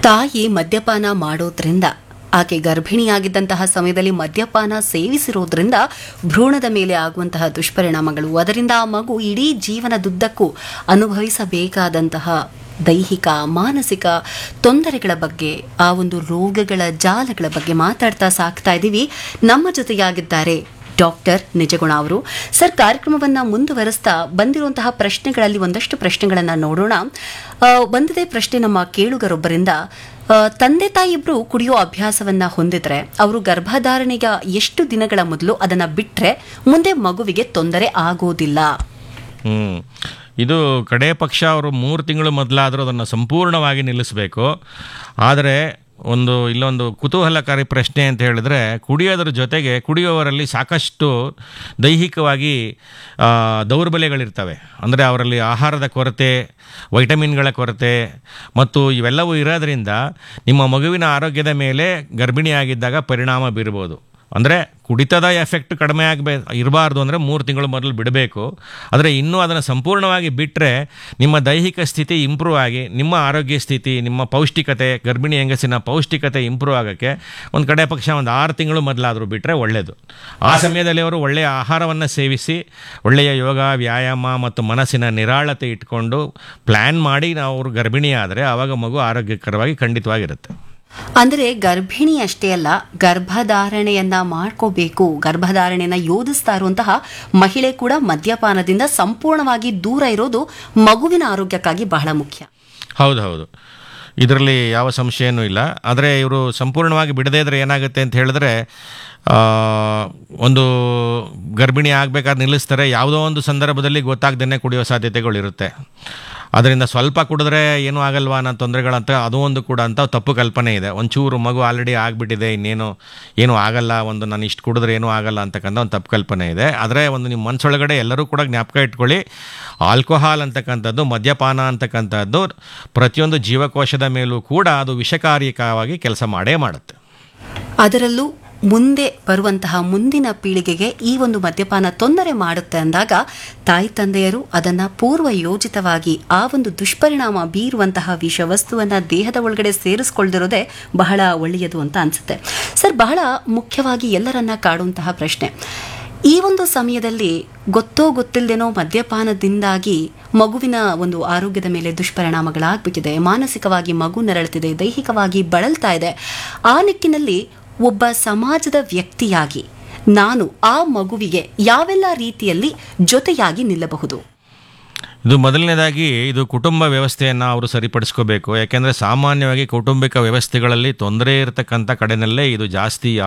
ತಾಯಿ ಮದ್ಯಪಾನ ಮಾಡೋದ್ರಿಂದ ಆಕೆ ಗರ್ಭಿಣಿಯಾಗಿದ್ದಂತಹ ಸಮಯದಲ್ಲಿ ಮದ್ಯಪಾನ ಸೇವಿಸಿರೋದ್ರಿಂದ ಭ್ರೂಣದ ಮೇಲೆ ಆಗುವಂತಹ ದುಷ್ಪರಿಣಾಮಗಳು ಅದರಿಂದ ಆ ಮಗು ಇಡೀ ಜೀವನದುದ್ದಕ್ಕೂ ಅನುಭವಿಸಬೇಕಾದಂತಹ ದೈಹಿಕ ಮಾನಸಿಕ ತೊಂದರೆಗಳ ಬಗ್ಗೆ ಆ ಒಂದು ರೋಗಗಳ ಜಾಲಗಳ ಬಗ್ಗೆ ಮಾತಾಡ್ತಾ ಸಾಕ್ತಾ ಇದ್ದೀವಿ ನಮ್ಮ ಜೊತೆಯಾಗಿದ್ದಾರೆ ಡಾಕ್ಟರ್ ನಿಜಗುಣ ಅವರು ಸರ್ ಕಾರ್ಯಕ್ರಮವನ್ನ ಮುಂದುವರಿಸ್ತಾ ಬಂದಿರುವಂತಹ ಪ್ರಶ್ನೆಗಳಲ್ಲಿ ಒಂದಷ್ಟು ಪ್ರಶ್ನೆಗಳನ್ನ ನೋಡೋಣ ಆ, ಬಂದಿದೆ ಪ್ರಶ್ನೆ ನಮ್ಮ ಕೇಳುಗರೊಬ್ಬರಿಂದ ಆ, ತಂದೆ ತಾಯಿ ಇಬ್ರು ಕುಡಿಯೋ ಅಭ್ಯಾಸವನ್ನ ಹೊಂದಿದ್ರೆ ಅವರು ಗರ್ಭಧಾರಣೆಗೆ ಎಷ್ಟು ದಿನಗಳ ಮೊದಲು ಅದನ್ನ ಬಿಟ್ರೆ ಮುಂದೆ ಮಗುವಿಗೆ ತೊಂದರೆ ಆಗೋದಿಲ್ಲ ಹ್ಮ್ ಇದು ಕಡೆ ಪಕ್ಷ ಅವರು ಮೂರು ತಿಂಗಳು ಮೊದಲಾದರೂ ಅದನ್ನು ಸಂಪೂರ್ಣವಾಗಿ ನಿಲ್ಲಿಸಬೇಕು ಆದರೆ ಒಂದು ಇಲ್ಲೊಂದು ಕುತೂಹಲಕಾರಿ ಪ್ರಶ್ನೆ ಅಂತ ಹೇಳಿದ್ರೆ ಕುಡಿಯೋದ್ರ ಜೊತೆಗೆ ಕುಡಿಯೋವರಲ್ಲಿ ಸಾಕಷ್ಟು ದೈಹಿಕವಾಗಿ ಆ, ದೌರ್ಬಲ್ಯಗಳಿರ್ತವೆ ಅಂದರೆ ಅವರಲ್ಲಿ ಆಹಾರದ ಕೊರತೆ ವೈಟಮಿನ್ಗಳ ಕೊರತೆ ಮತ್ತು ಇವೆಲ್ಲವೂ ಇರೋದ್ರಿಂದ ನಿಮ್ಮ ಮಗುವಿನ ಆರೋಗ್ಯದ ಮೇಲೆ ಗರ್ಭಿಣಿಯಾಗಿದ್ದಾಗ ಪರಿಣಾಮ ಬೀರ್ಬೋದು ಅಂದರೆ ಕುಡಿತದ ಎಫೆಕ್ಟ್ ಕಡಿಮೆ ಆಗಬೇ ಇರಬಾರ್ದು ಅಂದರೆ ಮೂರು ತಿಂಗಳು ಮೊದಲು ಬಿಡಬೇಕು ಆದರೆ ಇನ್ನೂ ಅದನ್ನು ಸಂಪೂರ್ಣವಾಗಿ ಬಿಟ್ಟರೆ ನಿಮ್ಮ ದೈಹಿಕ ಸ್ಥಿತಿ ಇಂಪ್ರೂವ್ ಆಗಿ ನಿಮ್ಮ ಆರೋಗ್ಯ ಸ್ಥಿತಿ ನಿಮ್ಮ ಪೌಷ್ಟಿಕತೆ ಗರ್ಭಿಣಿ ಹೆಂಗಸಿನ ಪೌಷ್ಟಿಕತೆ ಇಂಪ್ರೂವ್ ಆಗೋಕ್ಕೆ ಒಂದು ಕಡೆ ಪಕ್ಷ ಒಂದು ಆರು ತಿಂಗಳು ಮೊದಲಾದರೂ ಬಿಟ್ಟರೆ ಒಳ್ಳೆಯದು ಆ ಸಮಯದಲ್ಲಿ ಅವರು ಒಳ್ಳೆಯ ಆಹಾರವನ್ನು ಸೇವಿಸಿ ಒಳ್ಳೆಯ ಯೋಗ ವ್ಯಾಯಾಮ ಮತ್ತು ಮನಸ್ಸಿನ ನಿರಾಳತೆ ಇಟ್ಕೊಂಡು ಪ್ಲ್ಯಾನ್ ಮಾಡಿ ನಾವು ಅವರು ಗರ್ಭಿಣಿ ಆದರೆ ಆವಾಗ ಮಗು ಆರೋಗ್ಯಕರವಾಗಿ ಖಂಡಿತವಾಗಿರುತ್ತೆ ಅಂದರೆ ಗರ್ಭಿಣಿ ಅಷ್ಟೇ ಅಲ್ಲ ಗರ್ಭಧಾರಣೆಯನ್ನ ಮಾಡ್ಕೋಬೇಕು ಗರ್ಭಧಾರಣೆಯನ್ನ ಯೋಧಿಸ್ತಾ ಇರುವಂತಹ ಮಹಿಳೆ ಕೂಡ ಮದ್ಯಪಾನದಿಂದ ಸಂಪೂರ್ಣವಾಗಿ ದೂರ ಇರೋದು ಮಗುವಿನ ಆರೋಗ್ಯಕ್ಕಾಗಿ ಬಹಳ ಮುಖ್ಯ ಹೌದು ಹೌದು ಇದರಲ್ಲಿ ಯಾವ ಸಂಶಯನೂ ಇಲ್ಲ ಆದರೆ ಇವರು ಸಂಪೂರ್ಣವಾಗಿ ಬಿಡದೇ ಇದ್ರೆ ಏನಾಗುತ್ತೆ ಅಂತ ಹೇಳಿದ್ರೆ ಆ, ಒಂದು ಗರ್ಭಿಣಿ ಆಗಬೇಕಾದ್ರೆ ನಿಲ್ಲಿಸ್ತಾರೆ ಯಾವುದೋ ಒಂದು ಸಂದರ್ಭದಲ್ಲಿ ಗೊತ್ತಾಗ್ದೇ ಕುಡಿಯೋ ಸಾಧ್ಯತೆಗಳಿರುತ್ತೆ ಅದರಿಂದ ಸ್ವಲ್ಪ ಕುಡಿದ್ರೆ ಏನೂ ಆಗಲ್ವಾ ಅನ್ನೋ ತೊಂದರೆಗಳಂತ ಅದು ಒಂದು ಕೂಡ ಅಂತ ತಪ್ಪು ಕಲ್ಪನೆ ಇದೆ ಒಂಚೂರು ಮಗು ಆಲ್ರೆಡಿ ಆಗಿಬಿಟ್ಟಿದೆ ಇನ್ನೇನು ಏನೂ ಆಗಲ್ಲ ಒಂದು ನಾನು ಇಷ್ಟು ಕುಡಿದ್ರೆ ಏನೂ ಆಗಲ್ಲ ಅಂತಕ್ಕಂಥ ಒಂದು ತಪ್ಪು ಕಲ್ಪನೆ ಇದೆ ಆದರೆ ಒಂದು ನಿಮ್ಮ ಮನಸ್ಸೊಳಗಡೆ ಎಲ್ಲರೂ ಕೂಡ ಜ್ಞಾಪಕ ಇಟ್ಕೊಳ್ಳಿ ಆಲ್ಕೋಹಾಲ್ ಅಂತಕ್ಕಂಥದ್ದು ಮದ್ಯಪಾನ ಅಂತಕ್ಕಂಥದ್ದು ಪ್ರತಿಯೊಂದು ಜೀವಕೋಶದ ಮೇಲೂ ಕೂಡ ಅದು ವಿಷಕಾರಿಕವಾಗಿ ಕೆಲಸ ಮಾಡೇ ಮಾಡುತ್ತೆ ಅದರಲ್ಲೂ ಮುಂದೆ ಬರುವಂತಹ ಮುಂದಿನ ಪೀಳಿಗೆಗೆ ಈ ಒಂದು ಮದ್ಯಪಾನ ತೊಂದರೆ ಮಾಡುತ್ತೆ ಅಂದಾಗ ತಾಯಿ ತಂದೆಯರು ಅದನ್ನ ಪೂರ್ವ ಯೋಜಿತವಾಗಿ ಆ ಒಂದು ದುಷ್ಪರಿಣಾಮ ಬೀರುವಂತಹ ವಿಷವಸ್ತುವನ್ನ ದೇಹದ ಒಳಗಡೆ ಸೇರಿಸ್ಕೊಳ್ದಿರೋದೇ ಬಹಳ ಒಳ್ಳೆಯದು ಅಂತ ಅನ್ಸುತ್ತೆ ಸರ್ ಬಹಳ ಮುಖ್ಯವಾಗಿ ಎಲ್ಲರನ್ನ ಕಾಡುವಂತಹ ಪ್ರಶ್ನೆ ಈ ಒಂದು ಸಮಯದಲ್ಲಿ ಗೊತ್ತೋ ಗೊತ್ತಿಲ್ಲದೇನೋ ಮದ್ಯಪಾನದಿಂದಾಗಿ ಮಗುವಿನ ಒಂದು ಆರೋಗ್ಯದ ಮೇಲೆ ದುಷ್ಪರಿಣಾಮಗಳಾಗ್ಬಿಟ್ಟಿದೆ ಮಾನಸಿಕವಾಗಿ ಮಗು ನರಳುತ್ತಿದೆ ದೈಹಿಕವಾಗಿ ಬಳಲ್ತಾ ಇದೆ ಆ ನಿಟ್ಟಿನಲ್ಲಿ ಒಬ್ಬ ಸಮಾಜದ ವ್ಯಕ್ತಿಯಾಗಿ ನಾನು ಆ ಮಗುವಿಗೆ ಯಾವೆಲ್ಲ ರೀತಿಯಲ್ಲಿ ಜೊತೆಯಾಗಿ ನಿಲ್ಲಬಹುದು ಇದು ಮೊದಲನೇದಾಗಿ ಇದು ಕುಟುಂಬ ವ್ಯವಸ್ಥೆಯನ್ನು ಅವರು ಸರಿಪಡಿಸ್ಕೋಬೇಕು ಯಾಕೆಂದರೆ ಸಾಮಾನ್ಯವಾಗಿ ಕೌಟುಂಬಿಕ ವ್ಯವಸ್ಥೆಗಳಲ್ಲಿ ತೊಂದರೆ ಇರತಕ್ಕಂಥ ಕಡೆನಲ್ಲೇ ಇದು ಜಾಸ್ತಿ